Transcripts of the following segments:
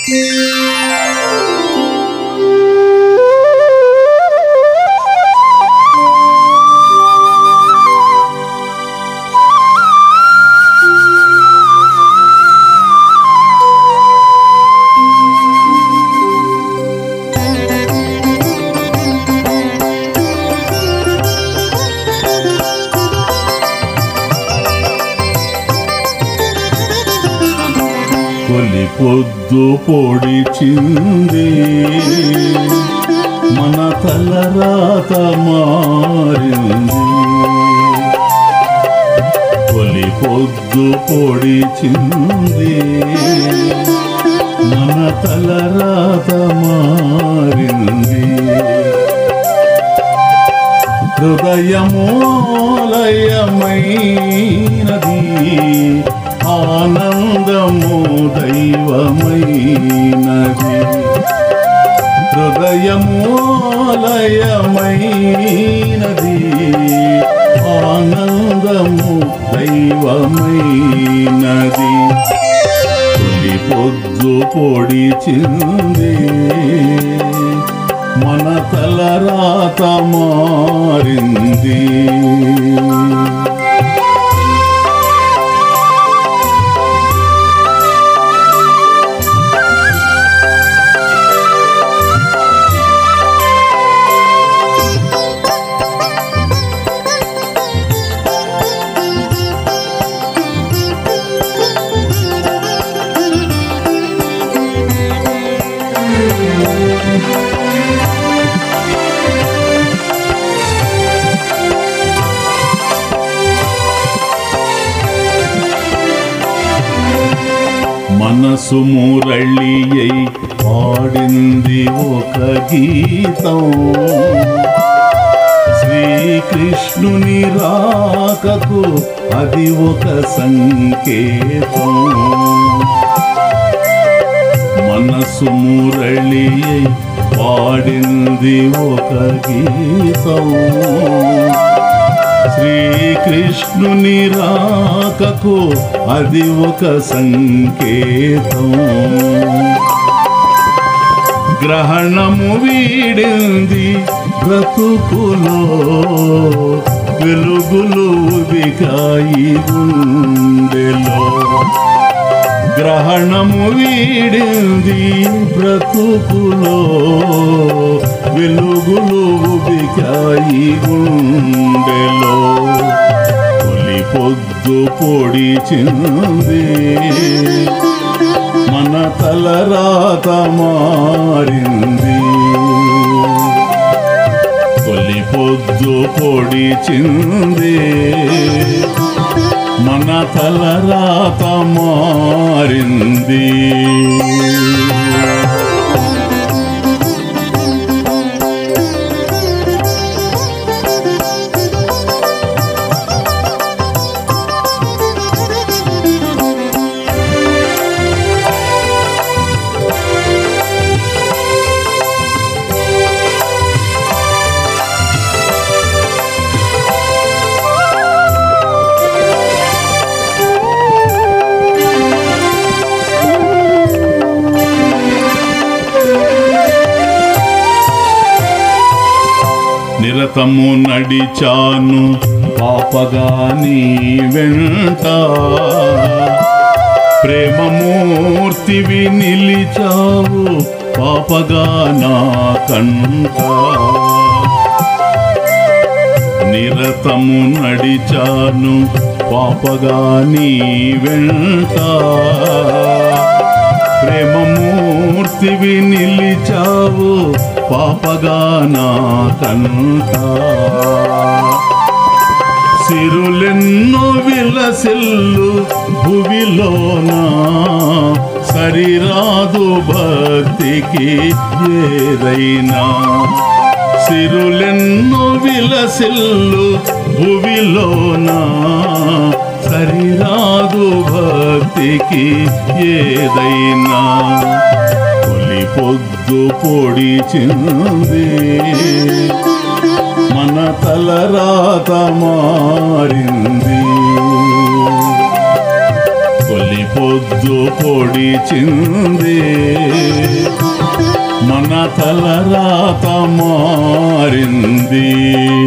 కొలి పొద్దు పొడిచింది మన తలరాత మారింది కొలి పొద్దు పొడిచింది మన తలరాత మారింది హృదయమోలయమైనది ఆనందము దైవమైనది హృదయమోలయమైనది ఆనందము దైవమైనది తొలి పొద్దు పొడిచింది మన తలరాత మారింది మనసు మురళియై పాడింది ఒక గీతం శ్రీకృష్ణుని రాకకు అది ఒక సంకేతం మనసు మురళియై పాడింది ఒక గీతం శ్రీకృష్ణుని రాకకు అది ఒక సంకేతం గ్రహణము వీడింది బ్రతుకులో వెలుగులు ఉదికాయి గుండెలో గ్రహణము వీడింది బ్రతుకులో వెలుగులు ఉదికాయి గుండెలో తొలి పొద్దు పొడిచింది మన తలరాత మారింది తొలి పొద్దు పొడిచింది మన తలరాత మారింది నిరతము నడిచాను పాపగా నీ వెంట ప్రేమమూర్తివి నిలిచావు పాపగా నా కంట నిరతము నడిచాను పాపగా నీ వెంట ప్రేమమూర్తివి నిలిచావు పాపగా నా కంట సిరులెన్నో విలసిల్లు భువిలోనా సరిరాదు భక్తికి ఏదైనా సిరులెన్నో విలసిల్లు భువిలోనా సరిరాదు భక్తికి ఏదైనా తొలి పొద్దు పొడిచింది మన తలరాత మారింది తొలి పొద్దు పొడిచింది మన తలరాత మారింది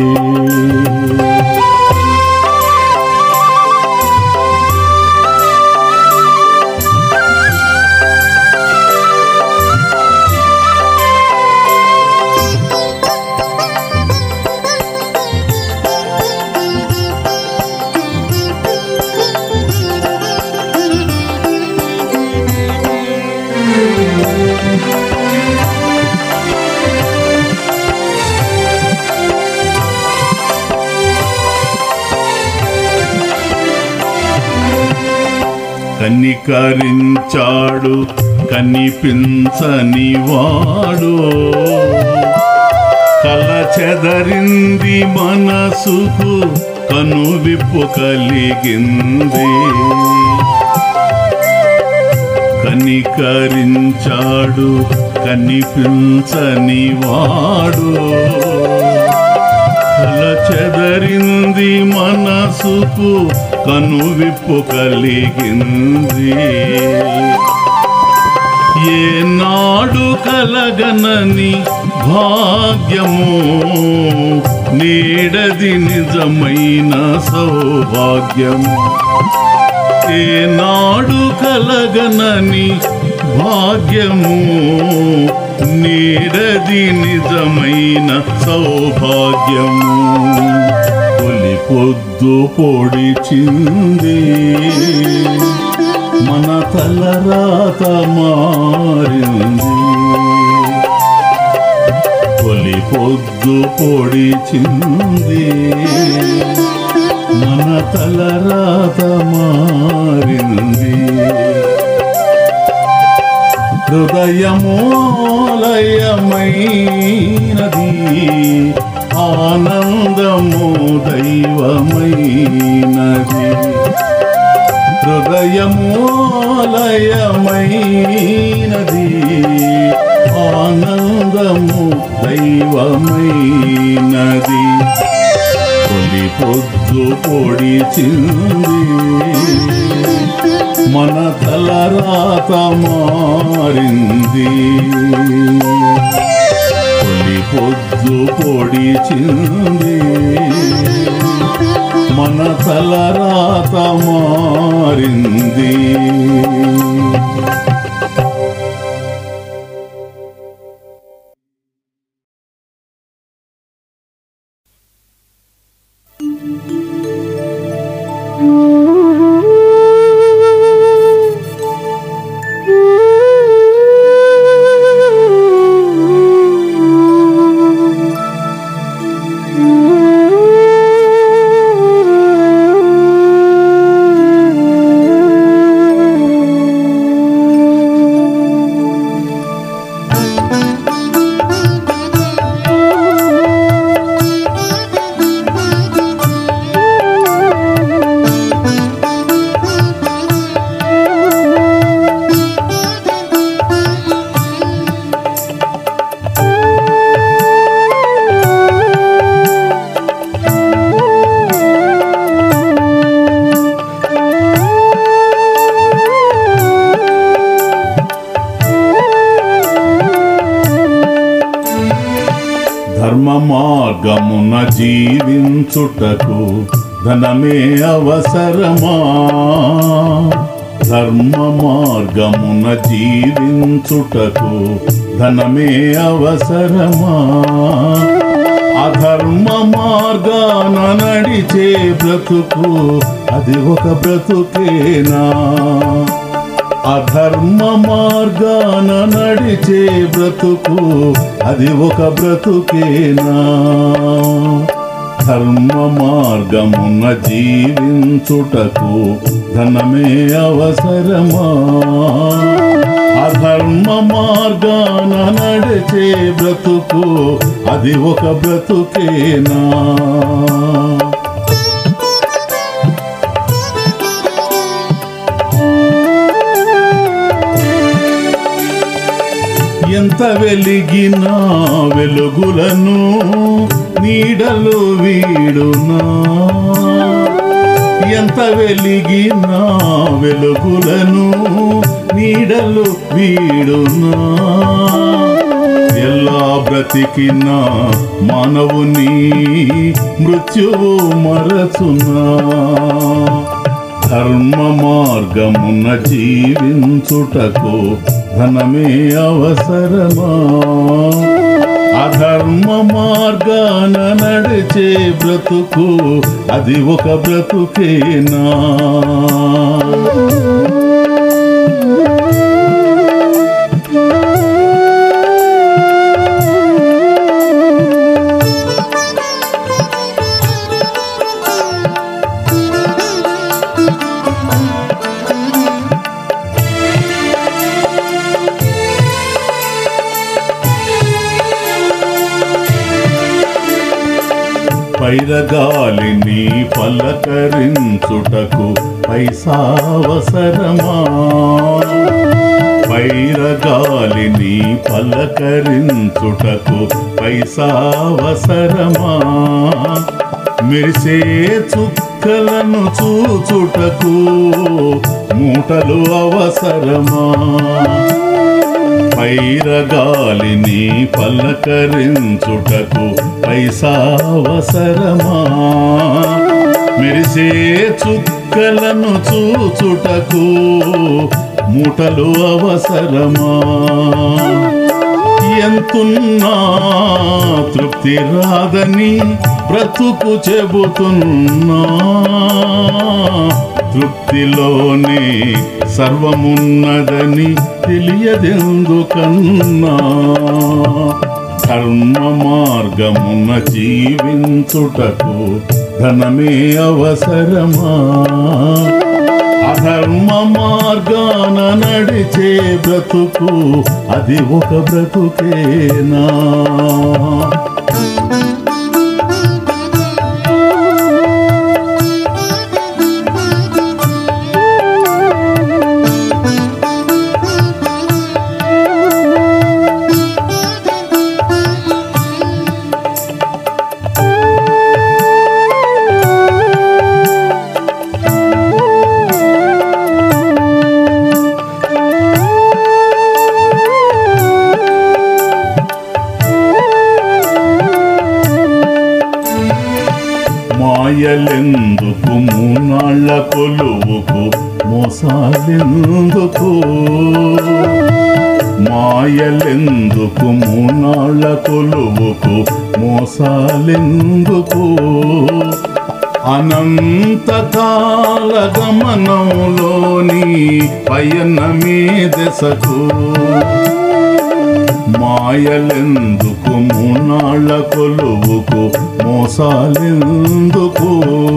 కనికరించాడు కనిపించని వాడు కల చెదరింది మనసుకు కనువిప్పు కలిగింది కనికరించాడు కనిపించని వాడు కల చెదరింది మనసుకు కనువిప్పు కలిగింది ఏనాడు కలగనని భాగ్యము నీడది నిజమైన సౌభాగ్యము ఏనాడు కలగనని భాగ్యము నీడది నిజమైన సౌభాగ్యము తొలి పొద్దు పొడిచింది మన తలరాత మారింది తొలి పొద్దు పొడిచింది మన తలరాత మారింది హృదయమోలయమైనది ఆనందము దైవమైనది హృదయమోలయమైనది ఆనందము దైవమైనది తొలి పొద్దు పొడిచింది మన తలరాత మారింది తొలి పొద్దు పొడిచింది మన తలరాత మారింది ధర్మ మార్గమున జీవించుటకు ధనమే అవసరమా ధర్మ మార్గమున జీవించుటకు ధనమే అవసరమా అధర్మ మార్గాన నడిచే బ్రతుకు అది ఒక బ్రతుకేనా అధర్మ మార్గాన నడిచే బ్రతుకు అది ఒక బ్రతుకేనా ధర్మ మార్గమున జీవించుటకు ధనమే అవసరమా అధర్మ మార్గాన నడిచే బ్రతుకు అది ఒక బ్రతుకేనా ఎంత వెలిగినా వెలుగులను నీడలు వీడునా ఎంత వెలిగినా వెలుగులను నీడలు వీడునా ఎలా బ్రతికిన మానవుని మృత్యువు మరచునా ధర్మ మార్గమున జీవించుటకు ధనమే అవసరమా అధర్మ మార్గాన నడిచే బ్రతుకు అది ఒక బ్రతుకేనా పైరగాలిని పలకరించుటకు పైసావసరమా పైరగాలిని పలకరించుటకు పైసావసరమా మెరిసే చుక్కలను చూచుటకు మూటలు అవసరమా పైరగాలిని పలకరించుటకు పైసావసరమా మెరిసే చుక్కలను చూచుటకు మూటలు అవసరమా ఎంతున్నా తృప్తి రాదని బ్రతుకు చెబుతున్నా తృప్తిలోనే సర్వమున్నదని తెలియదెందుకన్నా ధర్మ మార్గమున జీవించుటకు ధనమే అవసరమా అధర్మ మార్గాన నడిచే బ్రతుకు అది ఒక బ్రతుకేనా మాయలెందుకు మూనాళ్ళ కొలువుకు మోసాలెందుకు మాయలెందుకు మూనాళ్ళ కొలువుకు మోసాలెందుకు అనంతకాల గమనంలోని పయనమే దశకు మాయలెందుకు మూనాళ్ళ కొలువుకు మోసాలెందుకు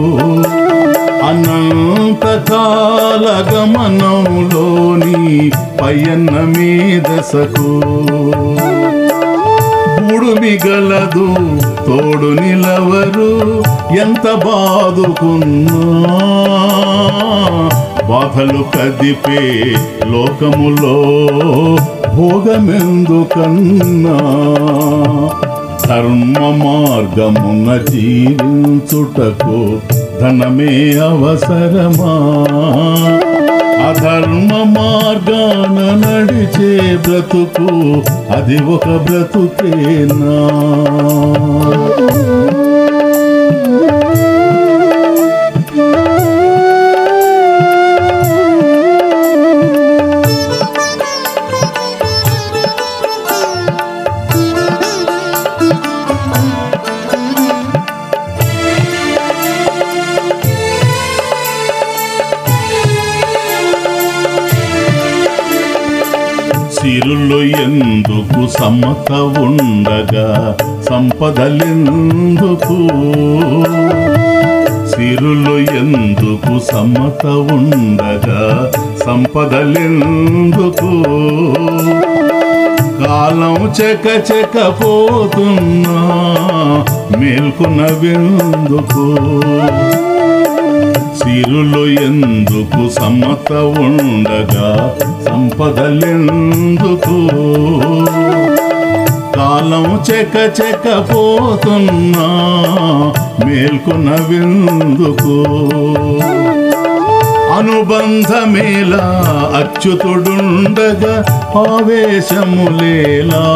అనంతకాల గమనంలోని పయన మీదసకు బుడుమి గలదు తోడు నిలవరు ఎంత బాదుకున్నా బాధలు కదిపే లోకములో భోగమెందుకన్నా ధర్మ మార్గమున జీవించుటకు ధనమే అవసరమా అధర్మ మార్గాన నడిచే బ్రతుకు అది ఒక బ్రతుకేనా సిరులు ఎందుకు సమ్మత ఉండగా సంపదలెందుకు సిరులు ఎందుకు సమ్మత ఉండగా సంపదలెందుకు కాలం చెక చెక పోతున్నా మేల్కొనవెందుకు సిరులు ఎందుకు సమ్మత ఉండగా సంపదలెందుకు కాలం చెక చెక పోతున్నా మేల్కొన విందుకు అనుబంధమేలా అచ్యుతుడుండగా ఆవేశములేలా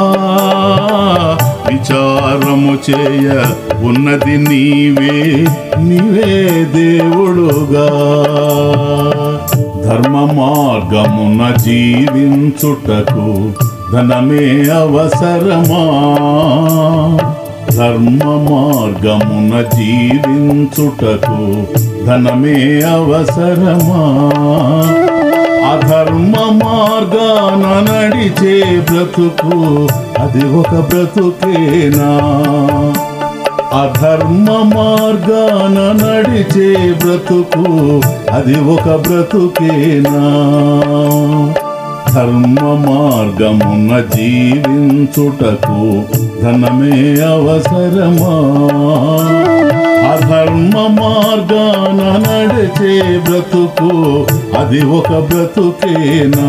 విచారము చేయ ఉన్నది నీవే నీవే దేవుడుగా ధర్మ మార్గమున జీవించుటకు ధనమే అవసరమా ధర్మ మార్గమున జీవించుటకు ధనమే అవసరమా అధర్మ మార్గాన నడిచే బ్రతుకు అది ఒక బ్రతుకేనా అధర్మ మార్గాన నడిచే బ్రతుకు అది ఒక బ్రతుకేనా ధర్మ మార్గమున జీవించుటకు ధనమే అవసరమా అధర్మ మార్గాన నడిచే బ్రతుకు అది ఒక బ్రతుకేనా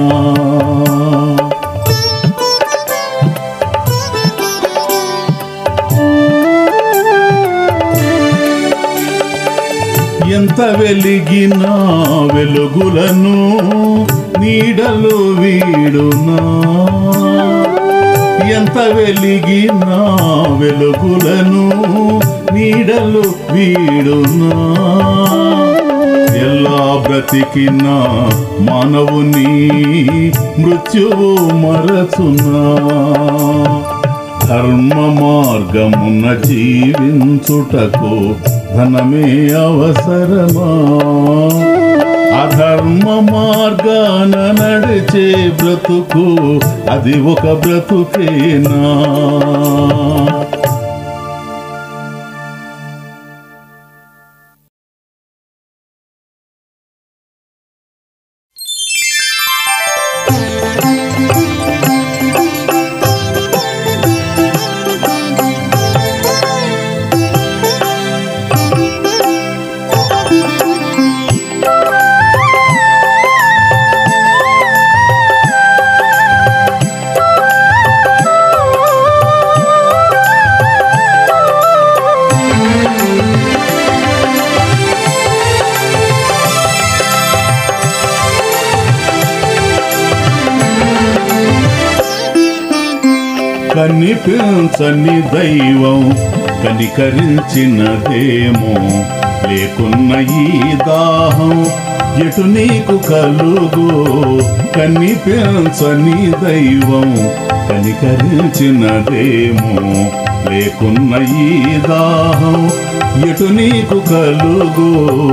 ఎంత వెలిగినా వెలుగులను నీడలు వీడునా ఎంత వెలిగినా వెలుగులను నీడలు వీడునా ఎలా బ్రతికిన మానవుని మృత్యువు మరచునా ధర్మ మార్గమున జీవించుటకు ధనమే అవసరమా అధర్మ మార్గాన నడిచే బ్రతుకు అది ఒక బ్రతుకేనా కనిపించని దైవం కనికరించినదేమో లేకున్న ఈ దాహం ఎటు నీకు కలుగు కనిపించని దైవం కనికరించినదేమో లేకున్న ఈ దాహం ఎటు నీకు కలుగు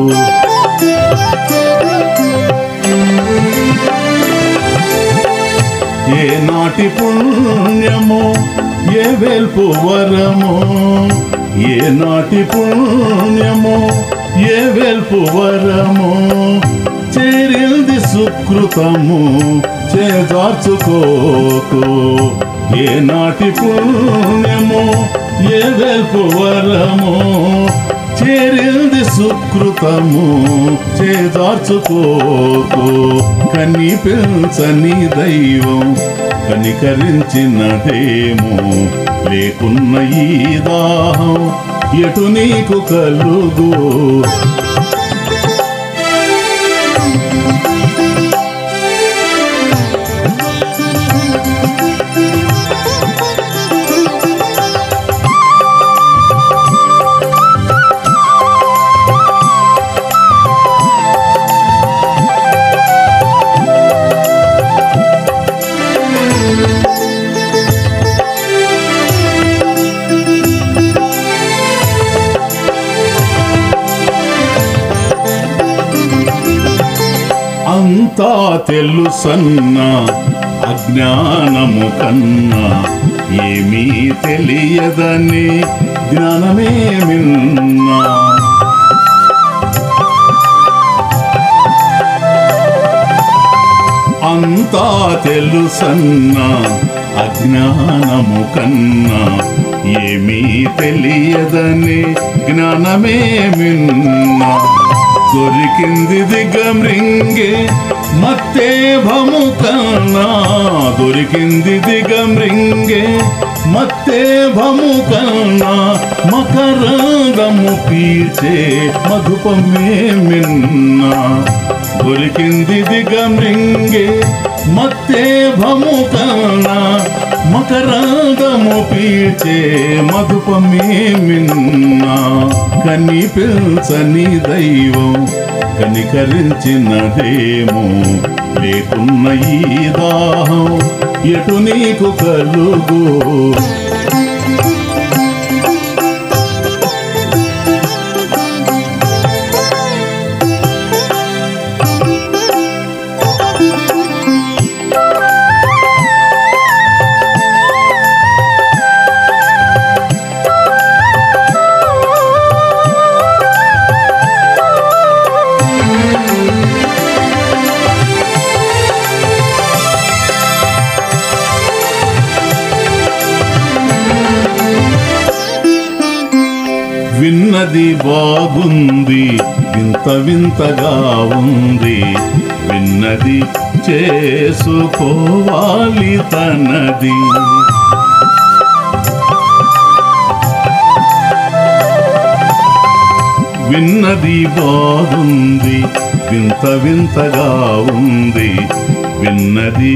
ఏ నాటి పుణ్యమో ఏ వెల్పు వరమో ఏ నాటి పుణ్యమో ఏ వెల్పు వరమో చేరింది సుకృతము చేదార్చుకోకు ఏ నాటి పుణ్యమో ఏ వెల్పు వరమో చేరింది సుకృతము చేదార్చుకోకు కనిపించని దైవం కనికరించినదేమో లేకున్న ఈ దాహం ఎటు నీకు కలుగు అంతా తెలుసన్న అజ్ఞానము కన్నా ఏమీ తెలియదని జ్ఞానమే మిన్నా అంతా తెలుసన్న అజ్ఞానము కన్నా ఏమీ తెలియదని జ్ఞానమే మిన్నా దొరికింది దిగమృంగే మత్తే భము కన్నా దొరికింది దిగమృంగే మత్తే భము కన్నా మకరంగము పీచే మధుపమే మిన్నా దొరికింది దిగమృంగే మత్తే భము కన్నా మకరంగము పీచే మధుపమే మిన్నా కని పిల్చని దైవం కనికరించినదేమో లేకున్న ఈ దాహం ఎటు నీకు కలుగు విన్నది బాగుంది వింత వింతగా ఉంది విన్నది చేసుకోవాలి తనది విన్నది బాగుంది వింత వింతగా ఉంది విన్నది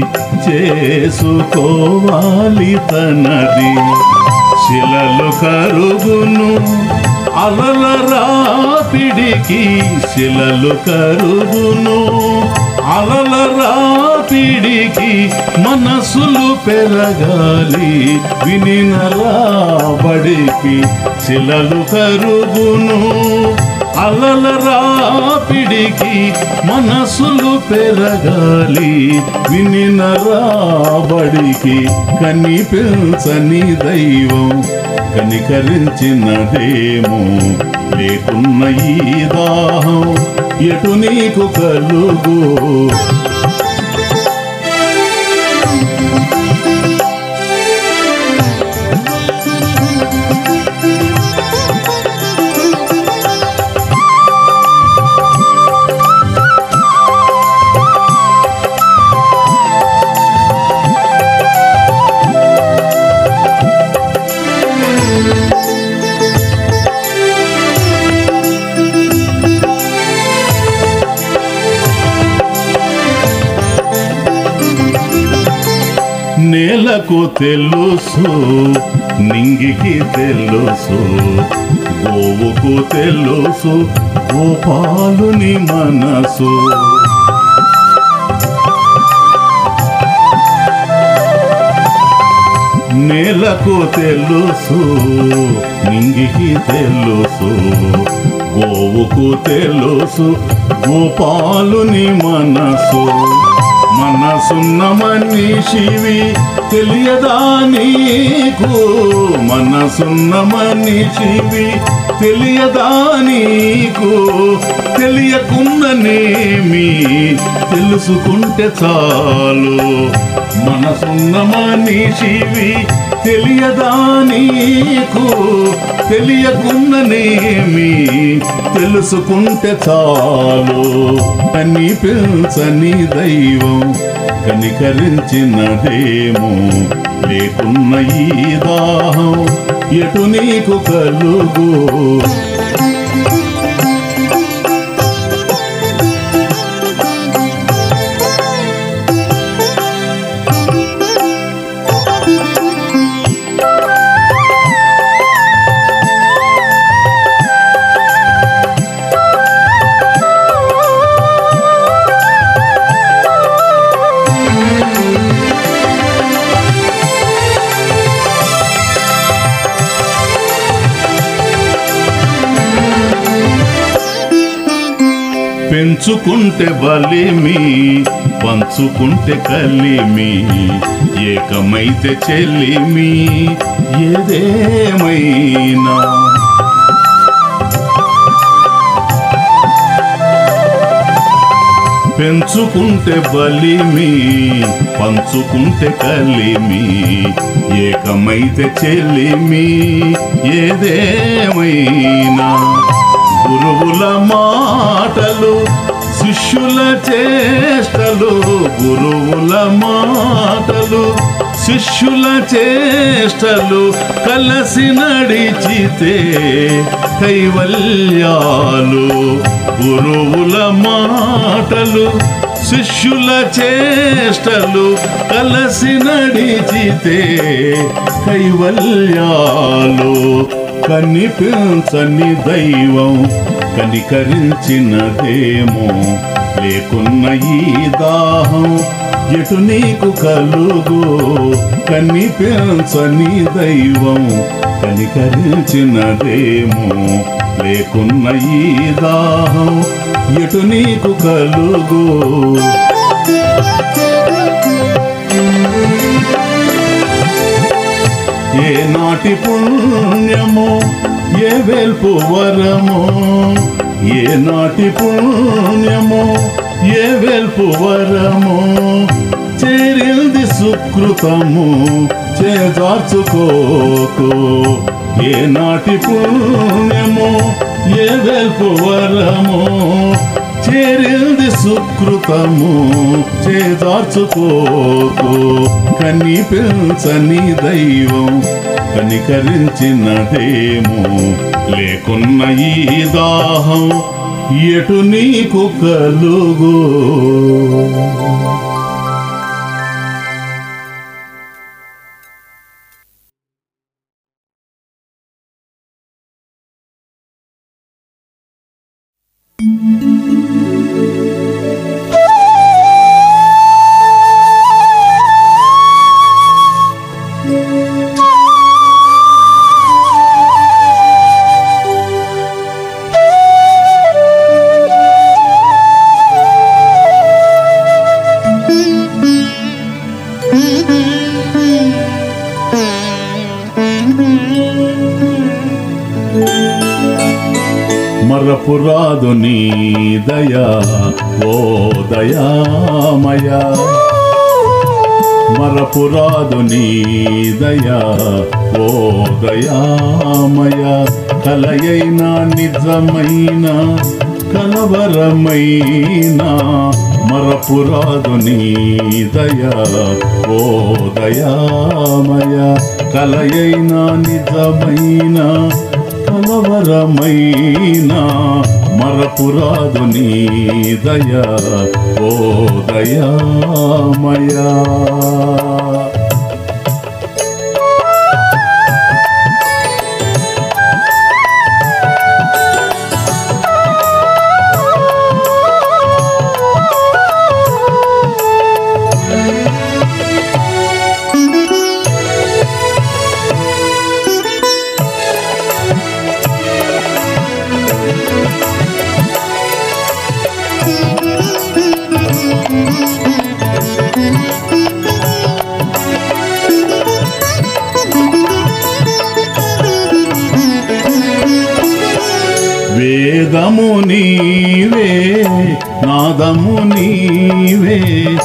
చేసుకోవాలి తనది శిలలు కరుగును అలల రాపిడికి శిలలు కరుగును అలల రాపిడికి మనసులు పెరగాలి వినిన రాబడికి శిలలు కరుగును అలల రాపిడికి మనసులు పెరగాలి వినిన రాబడికి కనిపించని దైవం కనికరించినదేమో లేకున్న ఈ దాహం ఎటు నీకు కలుగు నేలకు తెలుసు నింగికి తెలుసు గోవుకు తెలుసు గోపాలుని మనసు నేలకు తెలుసు నింగికి తెలుసు గోవుకు తెలుసు గోపాలుని మనసు మనసున్న మనిషివి తెలియదా నీకు మనసున్న మనిషివి తెలియదా నీకు తెలియకుండానేమి తెలుసుకుంటే చాలు మనసున్న మనిషివి తెలియదా నీకు తెలియకుండానేమి తెలుసుకుంటే చాలు కని పిల్చని దైవం కనికరించినదేమో లేకున్న ఈ దాహం ఎటు నీకు కలుగు పెంచుకుంటే బలిమి పంచుకుంటే కలిమి ఏకమైతే చెల్లిమి ఏదేమైనా పెంచుకుంటే బలిమి పంచుకుంటే కలిమి ఏకమైతే చెల్లిమి ఏదేమైనా గురువుల మాటలు శిష్యుల చేష్టలు గురువుల మాటలు శిష్యుల చేష్టలు కలసి నడిచితే కైవల్యాలు గురువుల మాటలు శిష్యుల చేష్టలు కలసి నడిచితే కైవల్యాలు కనిపించని దైవం కనికరించినదేమో లేకున్న ఈ దాహం ఎటు నీకు కలుగు కనిపించని దైవం కనికరించినదేమో లేకున్న ఈ దాహం ఎటు నీకు కలుగు ఏ నాటి పుణ్యమో ఏ వెల్పు వరమో ఏ నాటి పుణ్యమో ఏ వెల్పు వరమో చేరింది సుకృతము చేదార్చుకోకు ఏ నాటి పుణ్యమో ఏ వెల్పు వరమో చేరింది సుకృతము చేదార్చుకోకు కనిపించని దైవం కనికరించినదేమో లేకున్న ఈ దాహం ఎటు నీకు కలుగు మరపురాదు నీ దయా ఓ దయామయ మరపురాదు నీ దయా ఓ దయామయ కలయైన నిజమైన కలవరమైన మరపురాదు నీ దయా ఓ దయామయ కలయైన నిజమైన కలవరమైన మరపురాదు నీ దయా ఓ దయామయా వేదము నీవే నాదము నీవే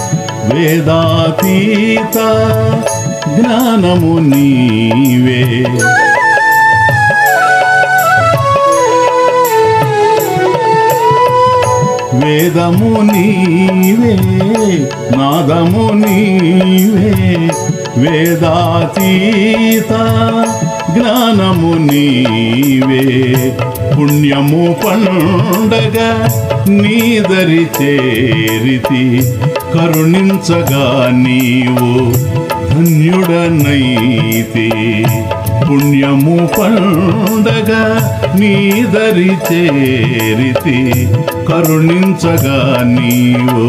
వేదాతీత జ్ఞానము నీవే వేదము నీవే నాదము నీవే వేదాతీత జ్ఞానము నీవే పుణ్యము పండగ నీదరి చేరితి కరుణించగా నీవు ధన్యుడనైతి పుణ్యము పండగ నీదరి చేరితి కరుణించగా నీవు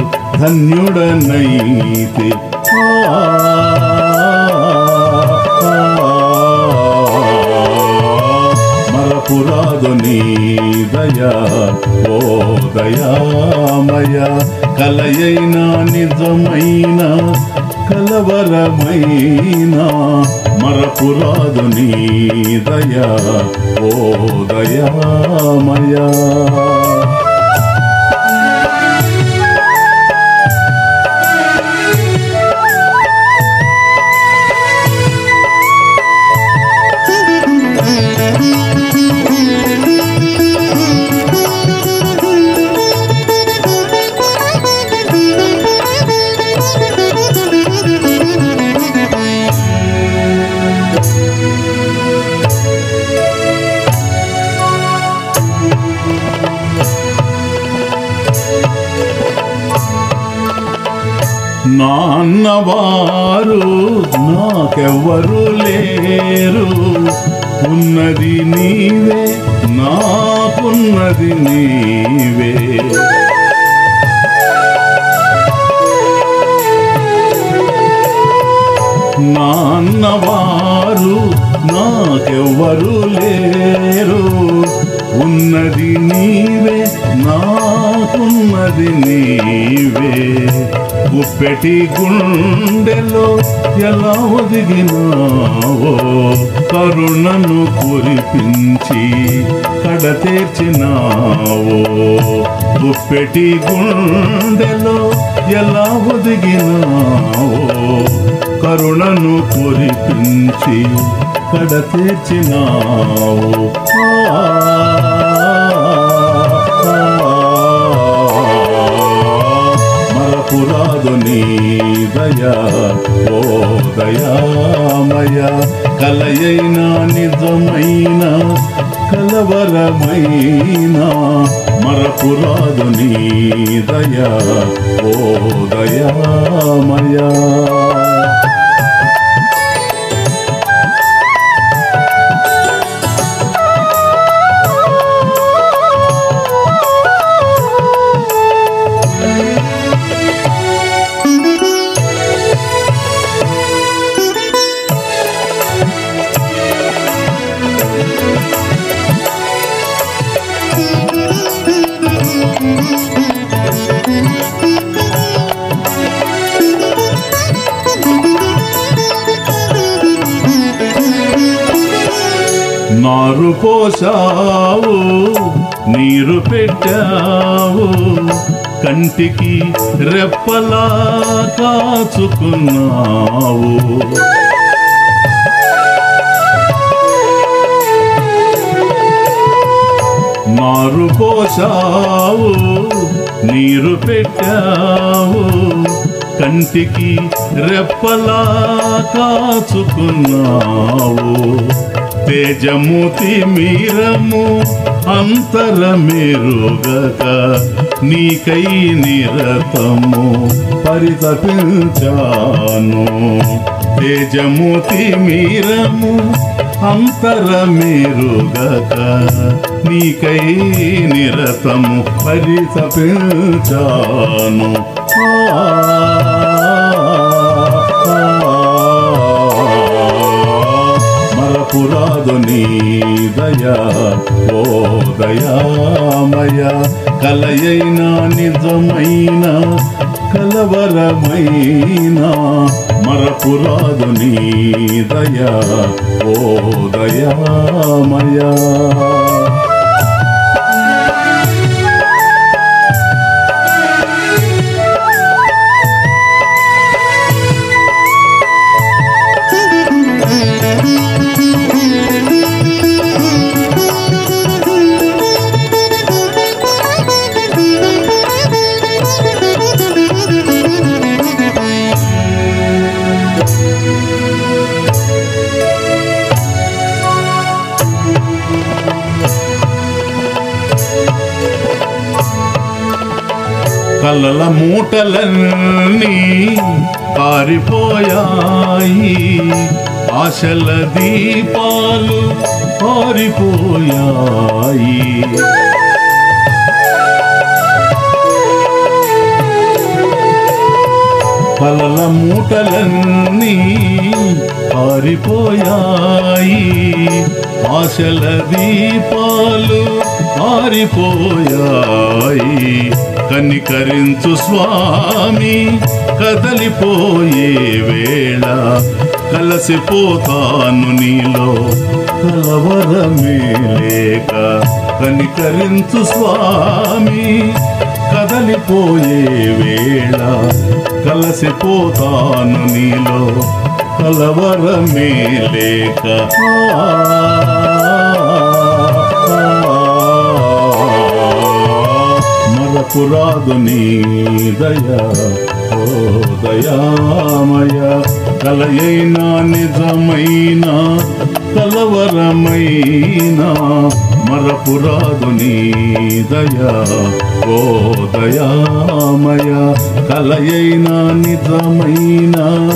ధన్యుడనైతి ఆ, ఆ, మరపురాదు నీ దయా ఓ దయామయ కలయైన నిజమైన కలవరమైన మరపురాదు నీ దయా ఓ దయామయా Thank you. నాన్నవారు నాకెవ్వరు లేరు ఉన్నది నీవే నాకున్నది నీవే నాన్నవారు నాకెవ్వరు లేరు ఉన్నది నీవే నాకున్నది నీవే గుప్పెటి గుండెలో ఎలా ఒదిగినావో కరుణను కురిపించి కడతీర్చినావో గుప్పెటి గుండెలో ఎలా ఒదిగినావో కరుణను కురిపించి కడతీర్చినావు ఆ, మరపురాదు నీ దయా ఓ దయామయ కలయైన నిజమైన కలవరమైన మరపురాదు నీ దయా ఓ దయామయ నారు పోసావు నీరు పెట్టావు కంటికి రెప్పలా కాచుకున్నావు నారు పోసావు నీరు పెట్టావు కంటికి రెప్పలా కాచుకున్నావు తేజముతి మీరము అంతరమేరుగక నీకై నిరతము పరితపించాను తేజముతి మీరము అంతరమేరుగక నీకై నిరతము పరితపించాను ఆ, ఆ, మరపురాదు నీ దయా ఓ దయామయ కలయైన నిజమైన కలవరమైన మరపురాదు నీ దయా ఓ దయామయ కలల మూటలన్నీ పారిపోయాయి ఆశల దీపాలు పారిపోయాయి కలల మూటలన్నీ పారిపోయాయి ఆశల దీపాలు ఆరిపోయాయి కనికరించు స్వామి కదలిపోయే వేళ కలసిపోతాను నీలో కలవరమే లేక కనికరించు స్వామి కదలిపోయే వేళ కలసిపోతాను నీలో కలవరమే లేక ఆ, మరపురాదు నీ దయా ఓ దయామయ కలయైన నిజమైన కలవరమైన మరపురాదు నీ దయా ఓ దయామయ కలయైన నిజమైన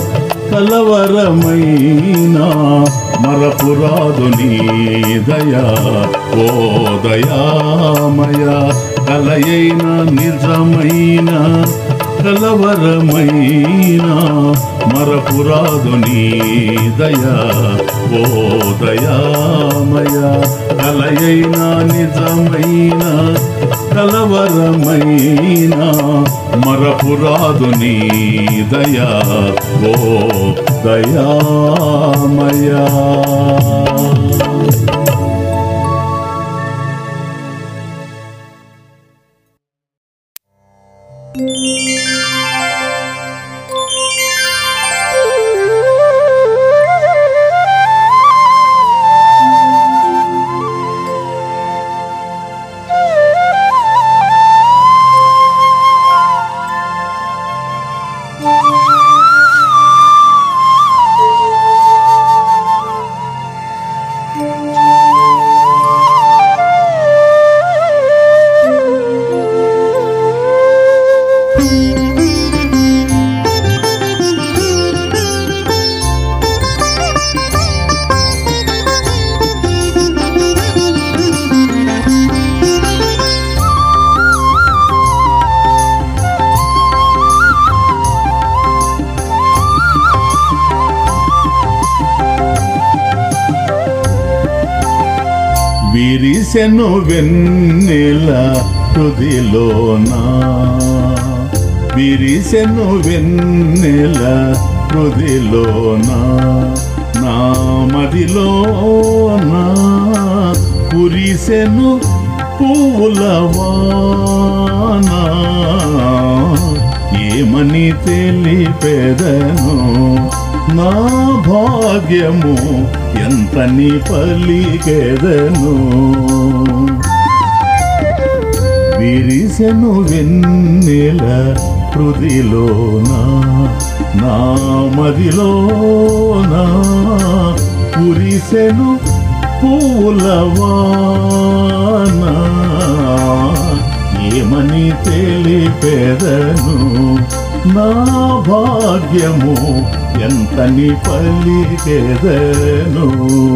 కలవరమైన మరపురాదు నీ దయా ఓ దయామయ కలయైన నిజమైన కలవరమైన మరపురాదు నీ దయా ఓ దయామయ కలయైన నిజమైన కలవరమైన మరపురాదు నీ దయా ఓ దయామయా విరిసెను వెన్నెల హృదిలోనా విరిసెను వెన్నెల హృదిలోనా నా మదిలోనా కురిసెను పువ్వులవానా ఏమని తెలిపెదను నా భాగ్యము ఎంతని పలికెదను విరిసెను వెన్నెల హృదిలోనా నా మదిలోనా కురిసెను పూలవానా ఏమని తెలిపెదను నా భాగ్యము ఎంతని పలికెదను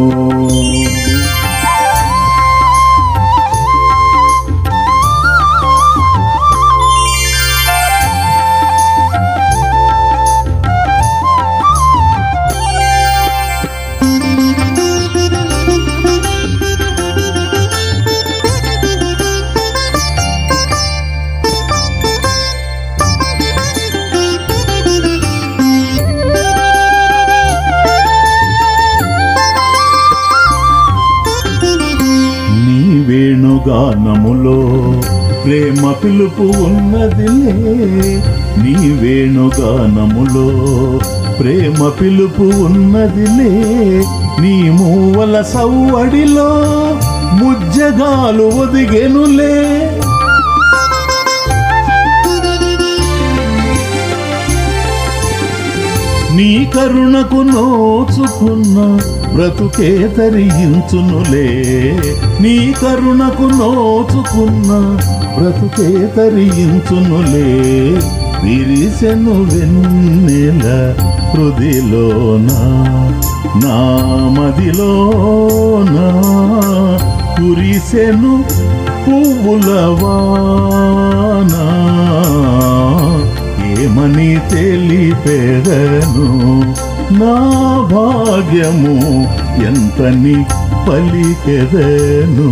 నీ వేణుగానములో ప్రేమ పిలుపు ఉన్నదిలే నీ వేణుగానములో ప్రేమ పిలుపు ఉన్నదిలే నీ మూవల సవ్వడిలో ముజ్జగాలు ఒదిగెనులే నీ కరుణకు నోచుకున్న బ్రతుకే తరించునులే నీ కరుణకు నోచుకున్న బ్రతుకే తరించునులే విరిసెను వెన్నెల హృదిలోన నా మదిలోన కురిసెను పువ్వులవానా ఏమని తెలిపెదను నా భాగ్యము ఎంతని పలికెదను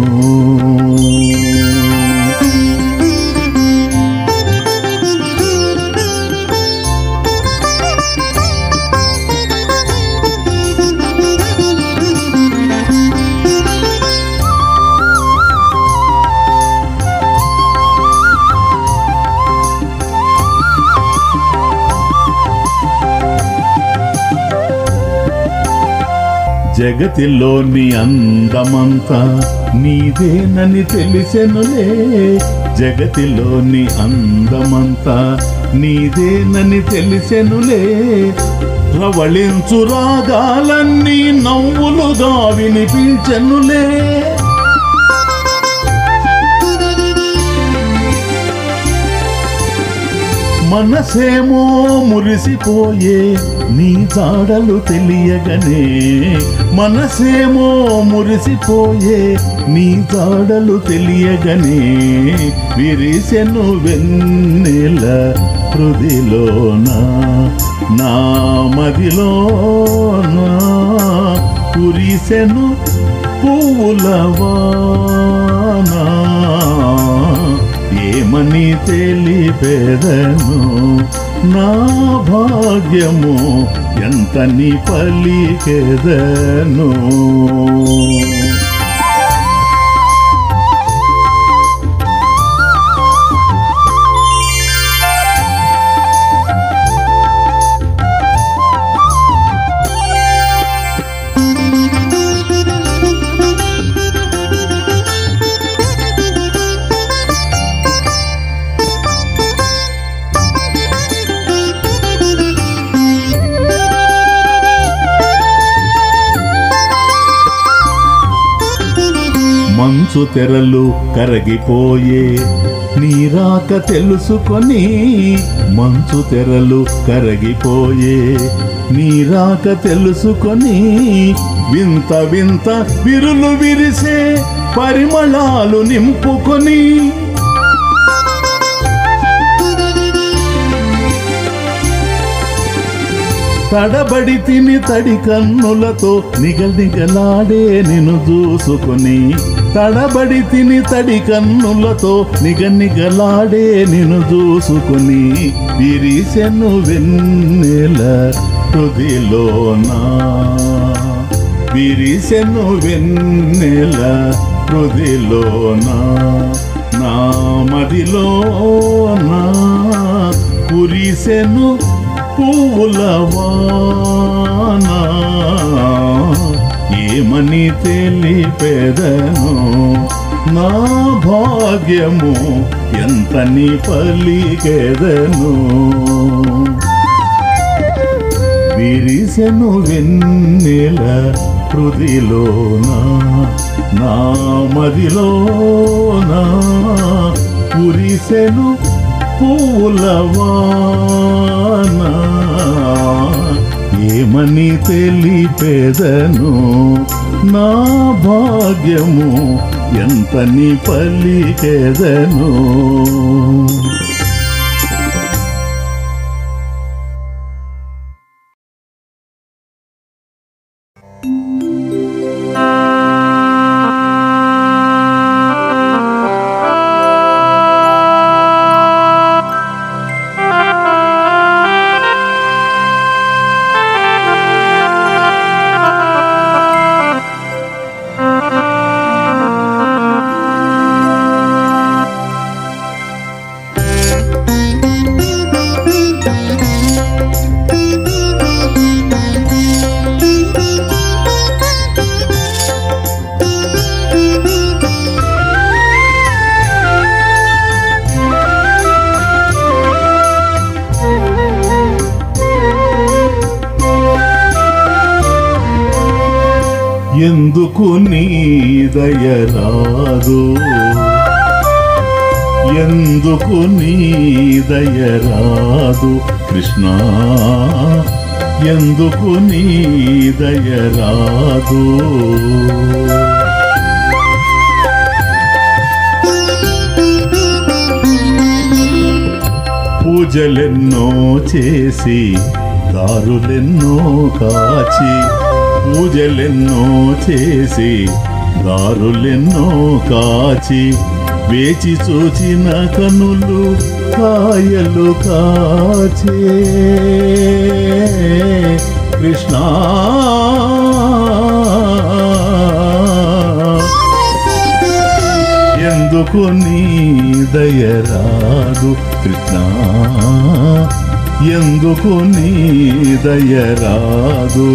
జగతిలోని అందమంతా నీదేనని తెలిసెనులే జగతిలోని అందమంతా నీదేనని తెలిసెనులే రవళించు రాగాలన్నీ నవ్వులుగా వినిపించెనులే మనసేమో మురిసిపోయే నీ జాడలు తెలియగనే మనసేమో మురిసిపోయే నీ జాడలు తెలియగనే విరిసెను వెన్నెల హృదిలోన నా మదిలోన కురిసెను పువ్వులవానా ఏమని తెలిపెదను నా భాగ్యము ఎంతని పలికెదను మంచు తెరలు కరగిపోయే నీరాక తెలుసుకొని మంచు తెరలు కరగిపోయే నీరాక తెలుసుకొని వింత వింత విరులు విరిసే పరిమళాలు నింపుకొని తడబడి తిని తడి కన్నులతో నిగల్ నిగలాడే నిన్ను చూసుకొని తడబడి తిని తడి కన్నులతో నిగ నిగలాడే నిన్ను చూసుకొని విరిసెను వెన్నెల హృదిలోనా విరిసెను వెన్నెల హృదిలోనా నా మదిలోనా కురిసెను పువ్వులవానా ఏమని తెలిపెదను నా భాగ్యము ఎంతని పలికెదను విరిసెను వెన్నెల హృదిలోన నా మదిలోన కురిసెను పూలవాన ఏమని తెలిపెదను నా భాగ్యము ఎంతని పలికెదను ఎందుకు నీ దయరాదు ఎందుకు నీ దయరాదు కృష్ణ ఎందుకు నీ దయరాదు పూజలెన్నో చేసి దారులెన్నో కాచి పూజలెన్నో చేసి దారులెన్నో కాచి వేచి చూచిన కనులు కాయలు కాచే కృష్ణ ఎందుకు నీ దయరాదు కృష్ణ ఎందుకు నీ దయరాదు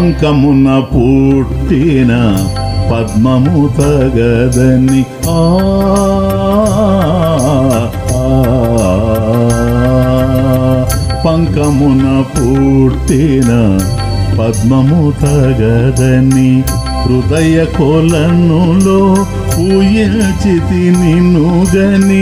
పంకమున పుట్టిన పద్మము తగదని ఆ ఆ, పంకమున పుట్టిన పద్మము తగదని హృదయ కొలనులో పూయించితి నిన్నుగని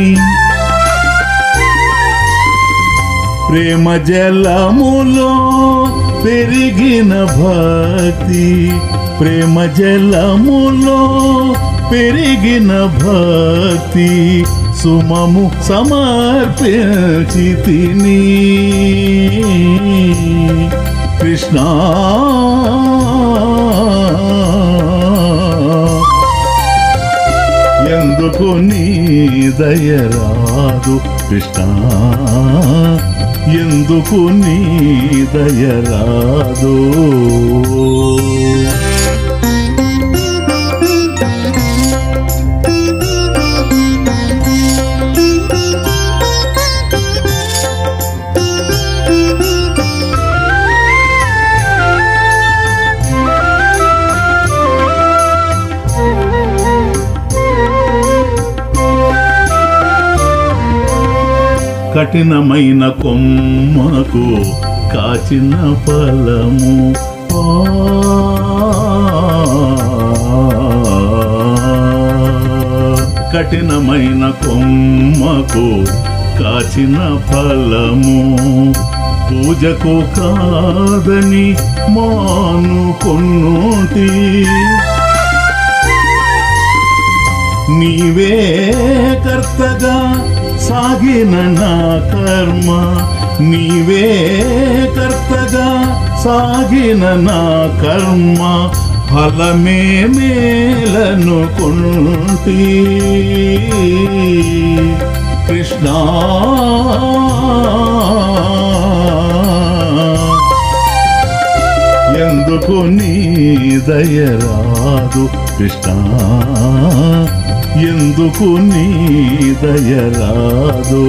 ప్రేమ జలములో పెరిగిన భక్తి ప్రేమ జలములో పెరిగిన భక్తి సుమము సమర్పించి తిని కృష్ణ ఎందుకు నీ దయరాదు కృష్ణ ఎందుకు నీ దయరాదు కఠినమైన కొమ్మకు కాచిన ఫలము ఆ, కఠినమైన కొమ్మకు కాచిన ఫలము పూజకు కాదని మానుకొన్నుటి నీవే కర్తగా సాగిన నా కర్మ నీవే కర్తగా సాగిన నా కర్మ ఫలమే మేలను కొంటి కృష్ణ ఎందుకు నీ దయరాదు కృష్ణ ఎందుకు నీ దయరాదు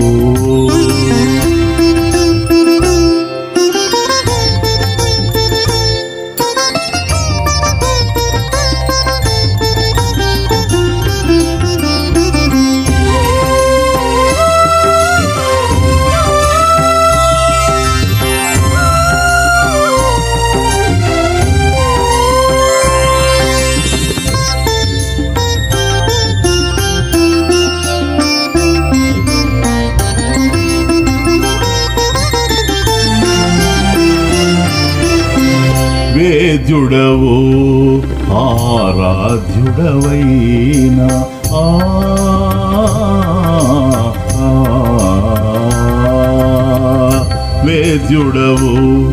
వేద్యుడవు ఆరాధ్యుడవైన ఆ ఆ, వేద్యుడవు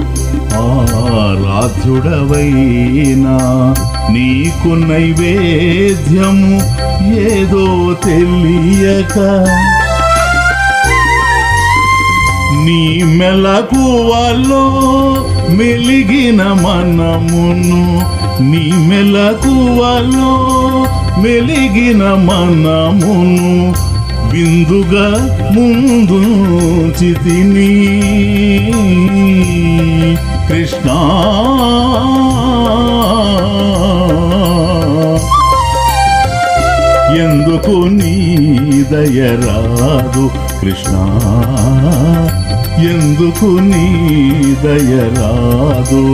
ఆరాధ్యుడవైన నీకు నైవేద్యము ఏదో తెలియక నీ మెలకువలో మెలిగిన మనమును నీ మెలకువలో మెలిగిన మనమును బిందుగా ముందు చితిని కృష్ణ ఎందుకు నీ దయరాదు కృష్ణ ఎందుకు నీ దయరాదు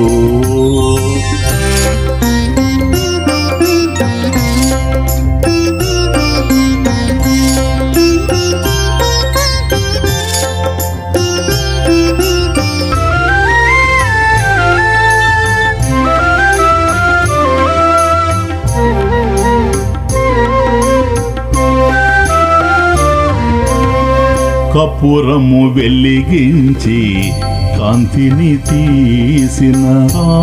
కపురము వెలిగించి కాంతిని తీసిన ఆ,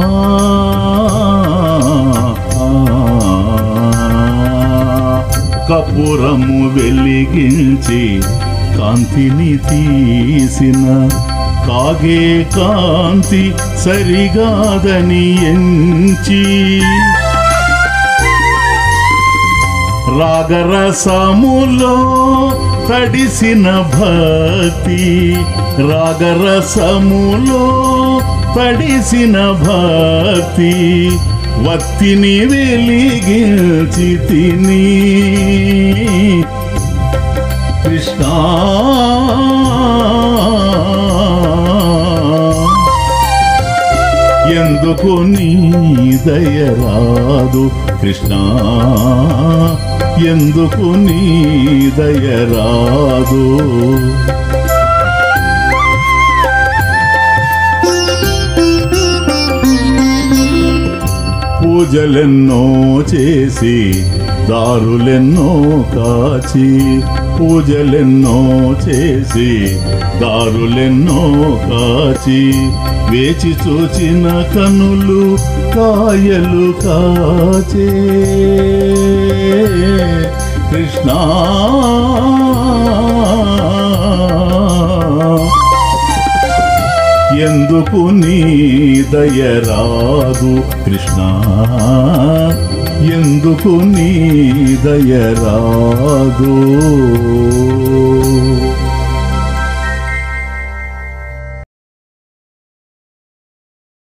ఆ, కపురము వెలిగించి కాంతిని తీసిన కాగే కాంతి సరిగాదని ఎంచి రాగరసములో తడిసిన భక్తి రాగరసములో తడిసిన భక్తి వత్తిని వెలిగించి తిని కృష్ణ ఎందుకు నీ దయరాదు కృష్ణ ఎందుకు నీ దయరాదు పూజలెన్నో చేసి దారులెన్నో కాచి పూజలెన్నో చేసి దారులెన్నో కాచి వేచి చూచిన కనులు కాయలు కాచే కృష్ణ ఎందుకు నీ దయరాదు కృష్ణ ఎందుకు నీ దయరాదు